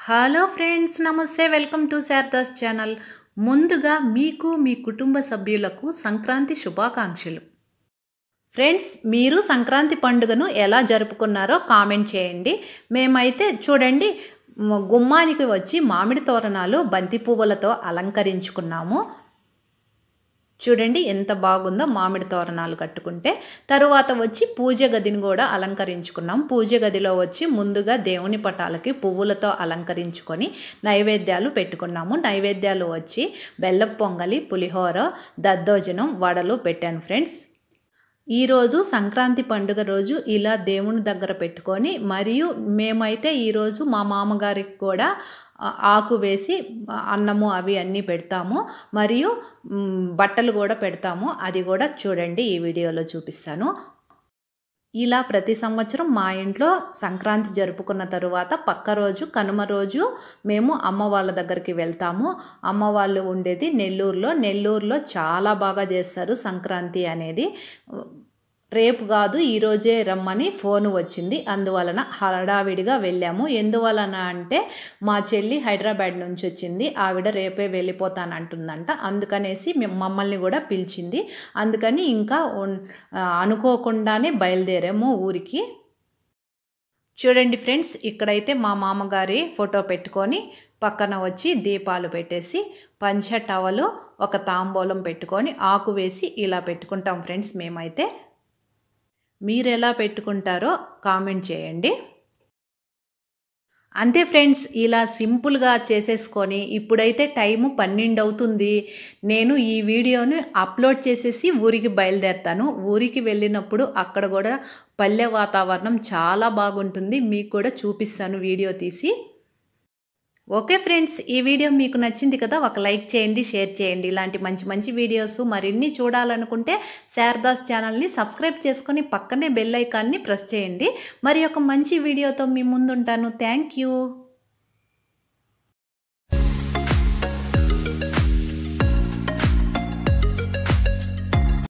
hello friends నమస్తే welcome to Sharada's channel ముందుగా మీకు మీ కుటుంబ సభ్యులకు సంక్రాంతి శుభాకాంక్షలు ఫ్రెండ్స్ మీరు సంక్రాంతి పండుగను ఎలా జరుపుకున్నారో కామెంట్ చేయండి మేమైతే చూడండి మ- గుమ్మానికి వచ్చి మామిడి తోరణాలు బంతి పువ్వులతో అలంకరించుకున్నాము చూడండి ఎంత బాగుందో మామిడి తోరణాలు కట్టుకుంటే తరువాత వచ్చి పూజ గదిని కూడా అలంకరించుకున్నాం పూజ గదిలో వచ్చి ముందుగా దేవుని పటాలకి పువ్వులతో అలంకరించుకొని నైవేద్యాలు పెట్టుకున్నాము నైవేద్యాలు వచ్చి బెల్లం పొంగలి పులిహోర దద్దోజనం వడలు పెట్టాను ఫ్రెండ్స్ ఈరోజు సంక్రాంతి పండుగ రోజు ఇలా దేవుని దగ్గర పెట్టుకొని మరియు మేమైతే ఈరోజు మా మామగారికి కూడా ఆ, ఆకు వేసి ఆ, అన్నము అవి అన్నీ పెడతాము మరియు మ్, బట్టలు కూడా పెడతాము అది కూడా చూడండి ఈ వీడియోలో చూపిస్తాను ఇలా ప్రతి సంవత్సరం మా ఇంట్లో సంక్రాంతి జరుపుకున్న తరువాత పక్క రోజు కనుమ రోజు మేము అమ్మ వాళ్ళ దగ్గరికి వెళ్తాము అమ్మ వాళ్ళు ఉండేది నెల్లూరులో నెల్లూరులో చాలా బాగా చేస్తారు సంక్రాంతి అనేది రేపు కాదు ఈరోజే రమ్మని ఫోన్ వచ్చింది అందువలన హడావిడిగా వెళ్ళాము ఎందువలన అంటే మా చెల్లి హైదరాబాద్ నుంచి వచ్చింది ఆవిడ రేపే వెళ్ళిపోతానంటుందంట అందుకనేసి మేము- మమ్మల్ని కూడా పిలిచింది అందుకని ఇంకా ఉన్- ఆ, అనుకోకుండానే బయలుదేరాము ఊరికి చూడండి ఫ్రెండ్స్ ఇక్కడైతే మా మామగారి ఫోటో పెట్టుకొని పక్కన వచ్చి దీపాలు పెట్టేసి పంచ టవలు ఒక తాంబూలం పెట్టుకొని ఆకు వేసి ఇలా పెట్టుకుంటాం ఫ్రెండ్స్ మేమైతే మీరు ఎలా పెట్టుకుంటారో కామెంట్ చేయండి అంతే ఫ్రెండ్స్ ఇలా సింపుల్గా చేసేసుకొని ఇప్పుడైతే టైము పన్నెండు అవుతుంది నేను ఈ వీడియోని అప్లోడ్ చేసేసి ఊరికి బయలుదేరుతాను ఊరికి వెళ్ళినప్పుడు అక్కడ కూడా పల్లె వాతావరణం చాలా బాగుంటుంది మీకు కూడా చూపిస్తాను వీడియో తీసి ఓకే ఫ్రెండ్స్ ఈ వీడియో మీకు నచ్చింది కదా ఒక లైక్ చేయండి షేర్ చేయండి ఇలాంటి మంచి మంచి వీడియోస్ మరిన్ని చూడాలనుకుంటే శారదాస్ ఛానల్ని సబ్స్క్రైబ్ చేసుకొని పక్కనే బెల్ ఐకాన్ని ప్రెస్ చేయండి మరి ఒక మంచి వీడియోతో మీ ముందుంటాను థ్యాంక్ యూ